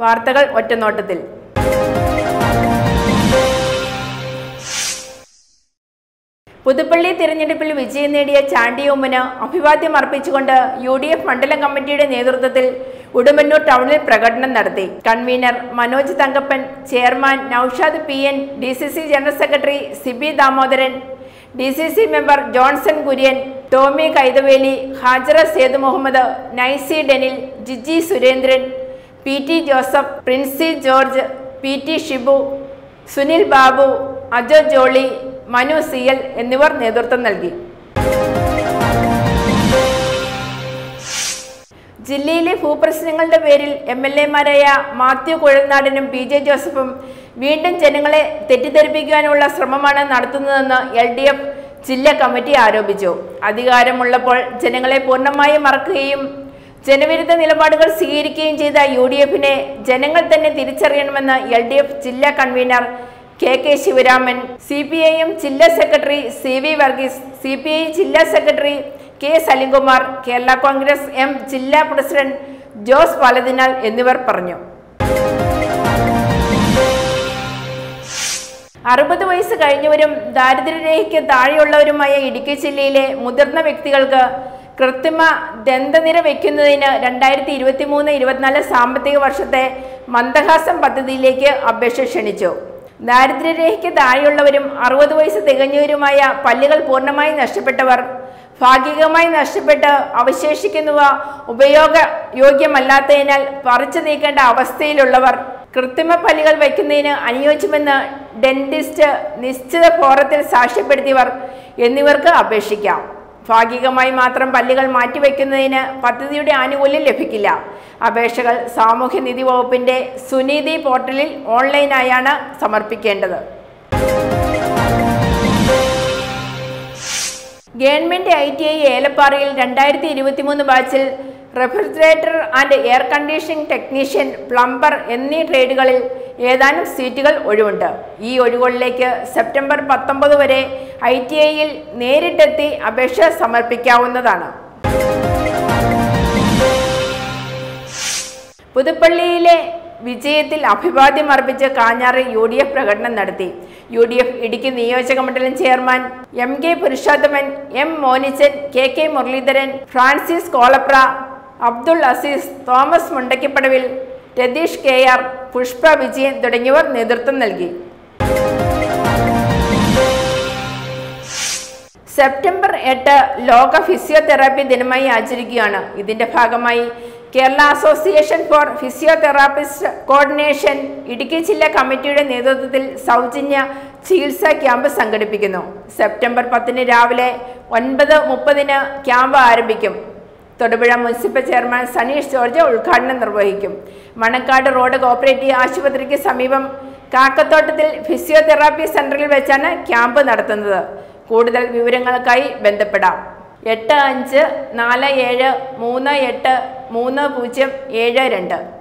വാർത്തകൾ ഒറ്റനോട്ടത്തിൽ പുതുപ്പള്ളി തിരഞ്ഞെടുപ്പിൽ വിജയം നേടിയ ചാണ്ടിയോമ്മന് അഭിവാദ്യം അർപ്പിച്ചുകൊണ്ട് യു ഡി എഫ് മണ്ഡലം കമ്മിറ്റിയുടെ നേതൃത്വത്തിൽ ഉടുമ്പന്നൂർ ടൗണിൽ പ്രകടനം നടത്തി convener Manoj Thankappan chairman Noushad P N D C C general secretary Siby Damodaran D C C member Johnson Kurian Tomy Kaithaveli Hajara Sethu Muhammad Naisy Denil Jiji Surendran P T Joseph Princy George P T Shibu Sunil Babu Ajo Jolly Manu Siyal എന്നിവർ നേതൃത്വം നൽകി ജില്ലയിലെ ഭൂപ്രശ്നങ്ങളുടെ പേരിൽ എം എൽ എമാരായ മാത്യു കുഴൽനാടനും പി ജെ ജോസഫും വീണ്ടും ജനങ്ങളെ തെറ്റിദ്ധരിപ്പിക്കാനുള്ള ശ്രമമാണ് നടത്തുന്നതെന്ന് എൽ ഡി എഫ് ജില്ലാ കമ്മിറ്റി ആരോപിച്ചു അധികാരമുള്ളപ്പോൾ ജനങ്ങളെ പൂർണ്ണമായി മറക്കുകയും ജനവിരുദ്ധ നിലപാടുകൾ സ്വീകരിക്കുകയും ചെയ്ത യു ഡി എഫിനെ ജനങ്ങൾ തന്നെ തിരിച്ചറിയണമെന്ന് എൽ ഡി എഫ് ജില്ലാ convener K K Sivaraman C P I M ജില്ലാ secretary C V Varghese C P I ജില്ലാ secretary K Salimkumar Kerala Congress M ജില്ലാ പ്രസിഡന്റ് ജോസ് പാലതിനാൽ എന്നിവർ പറഞ്ഞു അറുപത് വയസ്സ് കഴിഞ്ഞവരും ദാരിദ്ര്യരേഖയ്ക്ക് താഴെയുള്ളവരുമായ ഇടുക്കി ജില്ലയിലെ മുതിർന്ന വ്യക്തികൾക്ക് കൃത്രിമ ദന്തനിര വയ്ക്കുന്നതിന് രണ്ടായിരത്തി ഇരുപത്തി മൂന്ന് ഇരുപത്തിനാല് സാമ്പത്തിക വർഷത്തെ മന്ദഹാസം പദ്ധതിയിലേക്ക് അപേക്ഷ ക്ഷണിച്ചു ദാരിദ്ര്യരേഖയ്ക്ക് താഴെയുള്ളവരും അറുപത് വയസ്സ് തികഞ്ഞവരുമായ പല്ലുകൾ പൂർണ്ണമായി നഷ്ടപ്പെട്ടവർ ഭാഗികമായി നഷ്ടപ്പെട്ട് അവശേഷിക്കുന്നവ ഉപയോഗ യോഗ്യമല്ലാത്തതിനാൽ പറിച്ചു നീക്കേണ്ട അവസ്ഥയിലുള്ളവർ കൃത്രിമ പല്ലുകൾ വയ്ക്കുന്നതിന് അനുയോജ്യമെന്ന് ഡെന്റിസ്റ്റ് നിശ്ചിത ഫോറത്തിൽ സാക്ഷ്യപ്പെടുത്തിയവർ എന്നിവർക്ക് അപേക്ഷിക്കാം ഭാഗികമായി മാത്രം പല്ലുകൾ മാറ്റിവെക്കുന്നതിന് പദ്ധതിയുടെ ആനുകൂല്യം ലഭിക്കില്ല അപേക്ഷകൾ സാമൂഹ്യനിധി വകുപ്പിന്റെ സുനീതി പോർട്ടലിൽ ഓൺലൈനായാണ് സമർപ്പിക്കേണ്ടത് ഗവൺമെന്റ് ഐ ടി ഐ ഏലപ്പാറയിൽ രണ്ടായിരത്തി ഇരുപത്തി മൂന്ന് ബാച്ചിൽ refrigerator and air conditioning technician plumber എന്നീ ട്രേഡുകളിൽ ഏതാനും സീറ്റുകൾ ഒഴിവുണ്ട് ഈ ഒഴിവുകളിലേക്ക് സെപ്റ്റംബർ പത്തൊമ്പത് വരെ ഐ ടി ഐയിൽ നേരിട്ടെത്തി അപേക്ഷ സമർപ്പിക്കാവുന്നതാണ് പുതുപ്പള്ളിയിലെ വിജയത്തിൽ അഭിവാദ്യം അർപ്പിച്ച് കാഞ്ഞാറിൽ യു ഡി എഫ് പ്രകടനം നടത്തി യു ഡി എഫ് ഇടുക്കി നിയോജക മണ്ഡലം chairman M K Purushothaman M Monichan K K Muraleedharan Francis Kolapra Abdul Azeez Thomas Mundakkippadavil Ratheesh K R Pushpa Vijayan തുടങ്ങിയവർ നേതൃത്വം നൽകി സെപ്റ്റംബർ എട്ട് ലോക ഫിസിയോതെറാപ്പി ദിനമായി ആചരിക്കുകയാണ് ഇതിന്റെ ഭാഗമായി Kerala association for physiotherapist coordination Idukki ജില്ലാ കമ്മിറ്റിയുടെ നേതൃത്വത്തിൽ സൗജന്യ ചികിത്സാ ക്യാമ്പ് സംഘടിപ്പിക്കുന്നു സെപ്റ്റംബർ പത്തിന് രാവിലെ ഒൻപത് മുപ്പതിന് ക്യാമ്പ് ആരംഭിക്കും തൊടുപുഴ മുനിസിപ്പൽ ചെയർമാൻ സനീഷ് ജോർജ് ഉദ്ഘാടനം നിർവഹിക്കും മണക്കാട് റോഡ് കോപ്പറേറ്റീവ് ആശുപത്രിക്ക് സമീപം കാക്കത്തോട്ടത്തിൽ ഫിസിയോതെറാപ്പി സെന്ററിൽ വെച്ചാണ് ക്യാമ്പ് നടത്തുന്നത് കൂടുതൽ വിവരങ്ങൾക്കായി ബന്ധപ്പെടാം എട്ട് അഞ്ച് നാല് ഏഴ് മൂന്ന് എട്ട് മൂന്ന് പൂജ്യം ഏഴ് രണ്ട്